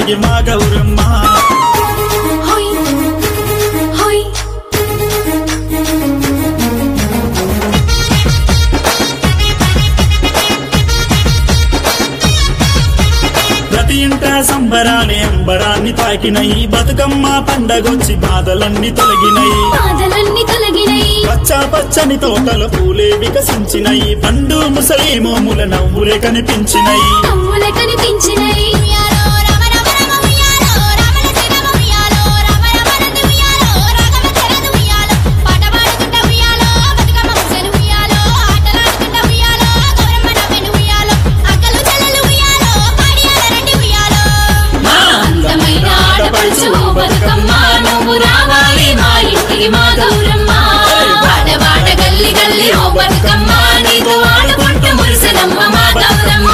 ఇంటికి మా గౌరమ్మ హోయ్ హోయ్ ప్రతి ఇంట సంబరాలే అంబరాన్ని తాకినయి బతుకమ్మ పండగొచ్చి బాధలన్నీ తొలగినయి బాధలన్నీ తొలగినయి పచ్చ పచ్చని తోటల పూలే వికసించినయి పండు ముసలి మోముల నవ్వులే కనిపించినయి నవ్వుల కనిపించినయి ఉయ్యాలో రమ రమ రమ ఉయ్యాలో రమణ చిరమ ఉయ్యాలో రమ రమ నంది ఉయ్యాలో రాగమ చరదు ఉయ్యాలో పాట పాడుకుంట ఉయ్యాలో బతుకమ్మ ముసలు ఉయ్యాలో ఆటలాడుకుంట ఉయ్యాలో గౌరమ్మ నవ్వెను ఉయ్యాలో అక్కలు చెల్లెలు ఉయ్యాలో పాడియాల రండి ఉయ్యాలో మా అందమైన ఆడపడుచు బతుకమ్మ నువ్వు రావాలి మా ఇంటికి మా గౌరమ్మ వాడవాడ గల్లి గల్లి ఓ బతుకమ్మ నీతో ఆడుకుంటూ మురిసెనమ్మ మా గౌరమ్మ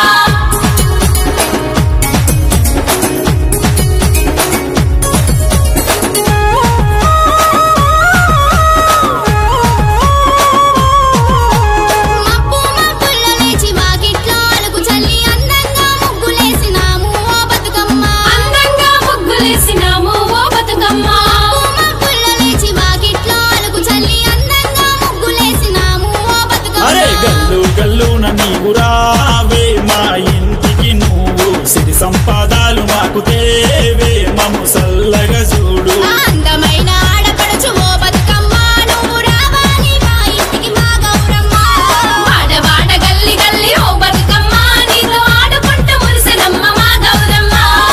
మబ్బు మబ్బుల్లో లేచి వాకిట్లో అలుగు చల్లి అందంగా ముగ్గులేసినాము ఓ బతుకమ్మ అందంగా ముగ్గులేసినాము ఓ బతుకమ్మ మబ్బు మబ్బుల్లో లేచి వాకిట్లో అలుగు చల్లి అందంగా ముగ్గులేసినాము ఓ అరే బతుకమ్మ గల్లు గల్లున నీవు రావే మా ఇంటికి నువ్వు సిరి సంపాదాలు మాకు తేవే మము సల్లగా చూడు మా అందమైన ఆడపడుచు ఓ బతుకమ్మ నువ్వు రావాలి మా ఇంటికి మా గౌరమ్మ వాడవాడ గల్లి గల్లి ఓ బతుకమ్మ నీతో ఆడుకుంటూ మురిసెనమ్మ మా గౌరమ్మ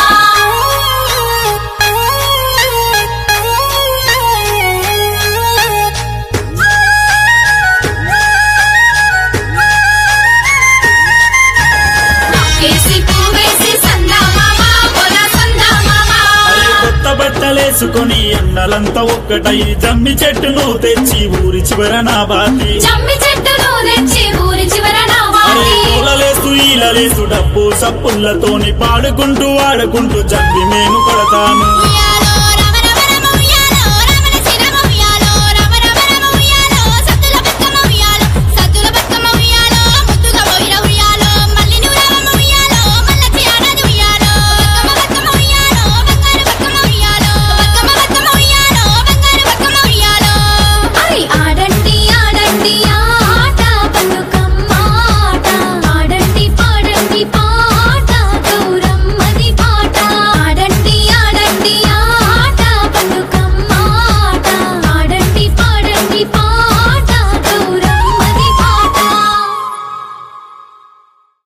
కేసి పువ్వేసి సందా మామ పొల సందా మామ అరే కొత్త బట్టలేసుకొని అన్నలంతా ఒక్కటై జమ్మి చెట్టును తెచ్చి ఊరి చివర నా బాతి జమ్మి చెట్టును తెచ్చి ఊరి చివర అరే నవ్వాలి పూలలేసు ఈలలేసు డబ్బు సప్పులతోని పాడుకుంటూ ఆడుకుంటూ జమ్మి మేము కొడతాము ఉయ్యాలో